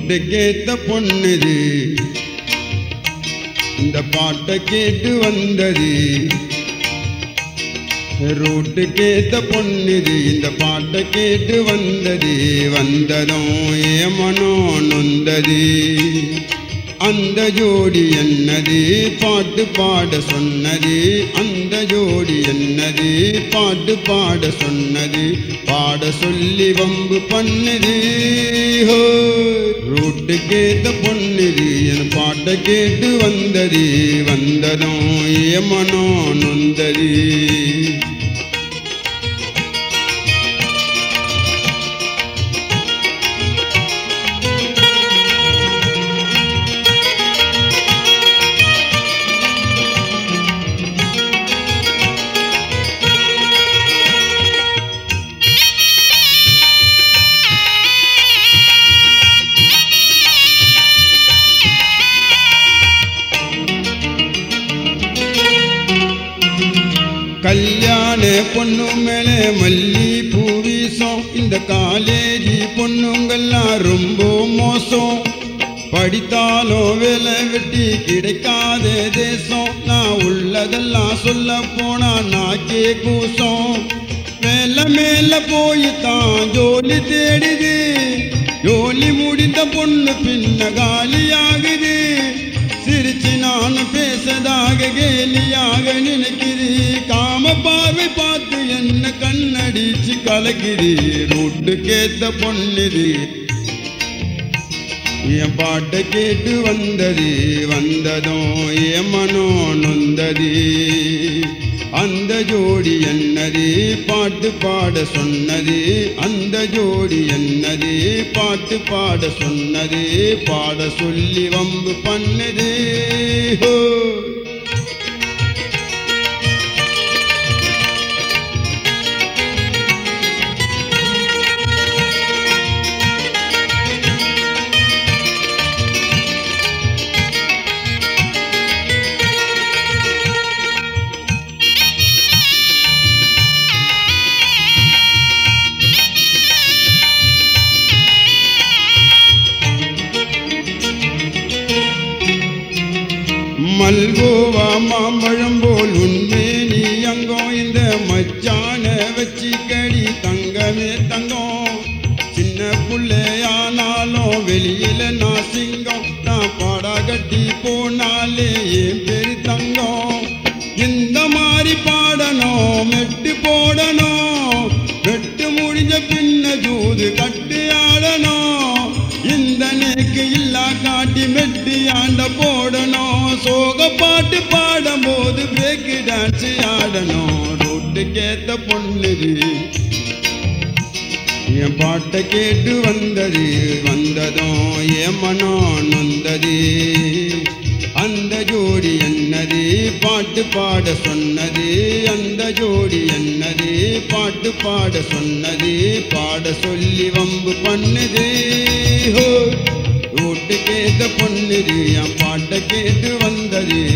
ரூட்டுக்கேத்த பொண்ணுது இந்த பாட்டை கேட்டு வந்தது ரூட்டுக்கேத்த பொண்ணுது இந்த பாட்டை கேட்டு வந்தது வந்ததும் ஏமனோ நொந்தது அந்த ஜோடி என்னது பாட்டு பாட சொன்னது அந்த ஜோடி என்னது பாட்டு பாட சொன்னது பாட சொல்லி வம்பு பண்ணுது ஹோ ரூட்டு கேட்ட பொண்ணுது என் பாட்டை கேட்டு வந்தது வந்ததும் ஏமனோ நொந்தது கல்யாண பொண்ணு மேலே மல்லி பூ வீசும் இந்த காலேஜி பொண்ணுங்கெல்லாம் ரொம்ப மோசம் படித்தாலும் வேலை வெட்டி கிடைக்காத தேசம் நான் உள்ளதெல்லாம் சொல்ல போனா நாக்கே கூசம் மேல மேல போய் தான் ஜோலி தேடுது ஜோலி முடிந்த பொண்ணு பின்ன காலியாகுது சிரிச்சு நான் பேசதாக கேலியாக நினைக்குது காம பார்வை பார்த்து என்ன கண்ணடிச்சு கலக்குது ரூட்டு கேத்த பொண்ணுது என் பாட்டை கேட்டு வந்தது வந்ததும் என் மனோ நொந்தது அந்த ஜோடி என்னது பாட்டு பாட சொன்னது அந்த ஜோடி என்னது பாட்டு பாட சொன்னது பாட சொல்லி வம்பு பண்ணுது ஹோ மல்கோவா மாம்பழம் போல் உண்மை நீ அங்கம் இந்த மச்சான வச்சு கடி தங்கமே தங்கம் சின்ன புள்ளையானாலும் வெளியில நான் சிங்கம் நான் பாடா கட்டி போனாலே என் பேரு தங்கம் இந்த மாதிரி பாடணும் மெட்டு போடணும் மெட்டு முடிஞ்ச பின்ன ஜூது கட்டு ஆடணும் இந்த நேக்கு இல்லா காட்டி மெட்டி ஆண்ட போடணும் சோக பாட்டு பாடும் போது பிரேக் டான்ஸ் ஆடணும் ரோட்டு கேத்த பொண்ணுது என் பாட்டை கேட்டு வந்தது வந்ததும் என் மனோ நொந்தது அந்த ஜோடி என்னது பாட்டு பாட சொன்னது அந்த ஜோடி என்னது பாட்டு பாட சொன்னது பாட சொல்லி வம்பு பண்ணுது ஹோ ரோட்டு கேட்ட பொண்ணுது என் பாட்டை கேட்டு வந்தது